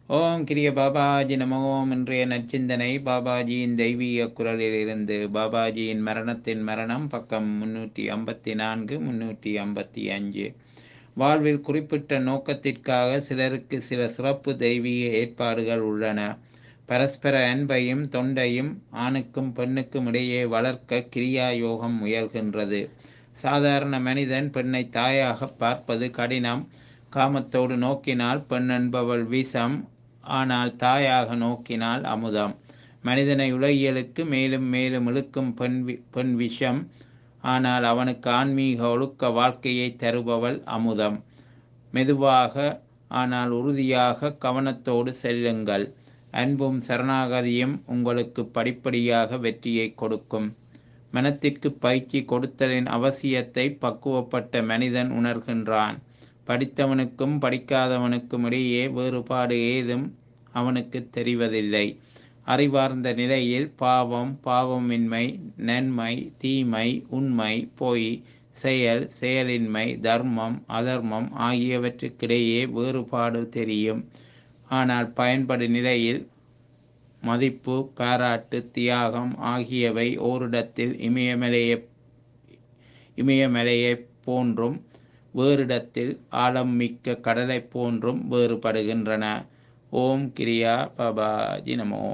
ஓம் கிரிய பாபாஜி நம ஓம் இன்றைய நச்சிந்தனை பாபாஜியின் தெய்வீக குரலிலிருந்து பாபாஜியின் மரணத்தின் மரணம் பக்கம் முன்னூற்றி ஐம்பத்தி நான்கு முன்னூற்றி ஐம்பத்தி அஞ்சு வாழ்வில் குறிப்பிட்ட நோக்கத்திற்காக சிலருக்கு சில சிறப்பு தெய்வீக ஏற்பாடுகள் உள்ளன பரஸ்பர அன்பையும் தொண்டையும் ஆணுக்கும் பெண்ணுக்கும் இடையே வளர்க்க கிரியா யோகம் முயல்கின்றது சாதாரண மனிதன் பெண்ணை தாயாக பார்ப்பது கடினம் காமத்தோடு நோக்கினால் பெண் என்பவள் விஷம் ஆனால் தாயாக நோக்கினால் அமுதம் மனிதனை உலகியலுக்கு மேலும் மேலும் இழுக்கும் பெண் வி- பெண் விஷம் ஆனால் அவனுக்கு ஆன்மீக ஒழுக்க வாழ்க்கையை தருபவள் அமுதம் மெதுவாக ஆனால் உறுதியாக கவனத்தோடு செல்லுங்கள் அன்பும் சரணாகதியும் உங்களுக்கு படிப்படியாக வெற்றியை கொடுக்கும் மனத்திற்கு பயிற்சி கொடுத்தலின் அவசியத்தை பக்குவப்பட்ட மனிதன் உணர்கின்றான் படித்தவனுக்கும் படிக்காதவனுக்கும் இடையே வேறுபாடு ஏதும் அவனுக்கு தெரிவதில்லை அறிவார்ந்த நிலையில் பாவம் பாவமின்மை நன்மை தீமை உண்மை பொய் செயல் செயலின்மை தர்மம் அதர்மம் ஆகியவற்றுக்கிடையே வேறுபாடு தெரியும் ஆனால் பயன்படு நிலையில் மதிப்பு பாராட்டு தியாகம் ஆகியவை ஓரிடத்தில் இமயமலையை இமயமலையைப் போன்றும் வேறிடத்தில் ஆழம் மிக்க கடலைப் போன்றும் வேறுபடுகின்றன ஓம் கிரியா பாபாஜி நமோ